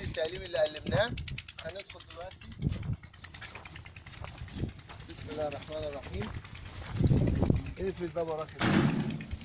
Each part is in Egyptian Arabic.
التقليم اللي قلمناه هندخل دلوقتي بسم الله الرحمن الرحيم اقفل الباب وراك يا سيدي.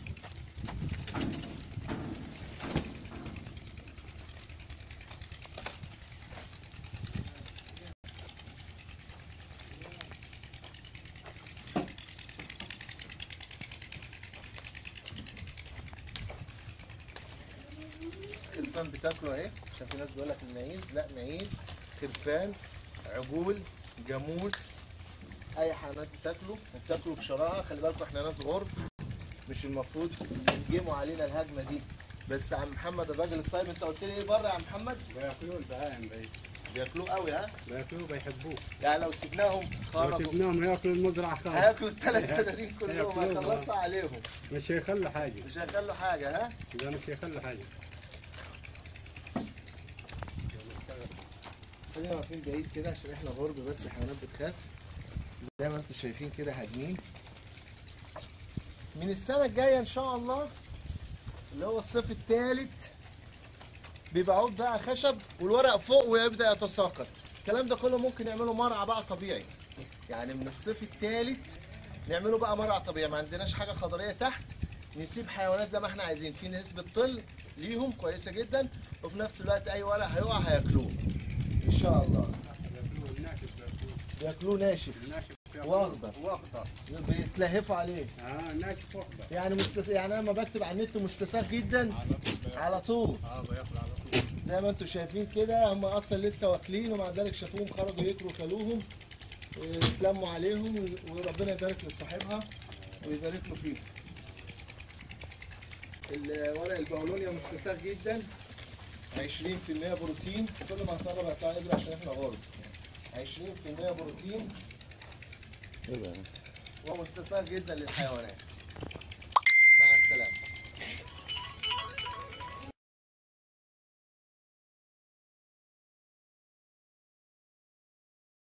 خرفان بتاكله اهي عشان في ناس بيقول لك المعيز لا معيز خرفان عجول جاموس اي حيوانات بتاكله وبتاكله بشراهه خلي بالكم احنا ناس غرب مش المفروض يهجموا علينا الهجمه دي بس يا عم محمد الراجل الطيب انت قلت لي ايه بره يا عم محمد بياكلوه البهائم بعيد بياكلوه قوي ها بياكلوه بيحبوه يعني لو سيبناهم لو خرجوا سبناهم ياكلوا المزرعه خالص هياكلوا الثلاث فدادين كلهم هياكلوهم. هيخلصوا عليهم مش هيخلوا حاجه مش هيخلوا حاجه ها ده مش هيخلوا حاجه خلينا واقفين بعيد كده عشان احنا غرب بس الحيوانات بتخاف زي ما انتم شايفين كده هاجمين من السنة الجاية ان شاء الله اللي هو الصيف الثالث بيبقى عود بقى خشب والورق فوق ويبدأ يتساقط الكلام ده كله ممكن نعمله مرعى بقى طبيعي يعني من الصيف الثالث نعمله بقى مرعى طبيعي ما عندناش حاجة خضرية تحت نسيب حيوانات زي ما احنا عايزين في نسبة طل ليهم كويسة جدا وفي نفس الوقت اي ورق هيقع هياكلوه ان شاء الله بياكلوه الناشف بياكلوه بياكلوه ناشف الناشف واخضر. واخضر بيتلهفوا عليه اه الناشف واخضر يعني مستس... يعني انا لما بكتب على النت مستساغ جدا على طول اه بياكل على طول زي ما انتم شايفين كده هم اصلا لسه واكلين ومع ذلك شافوهم خرجوا يجروا كلوهم اتلموا عليهم وربنا يبارك لصاحبها ويبارك له فيه الورق البولونيا مستساغ جدا 20% بروتين كل ما هتقرب هيطلع يجري عشان احنا غرب 20% بروتين ومستساغ جدا للحيوانات مع السلامه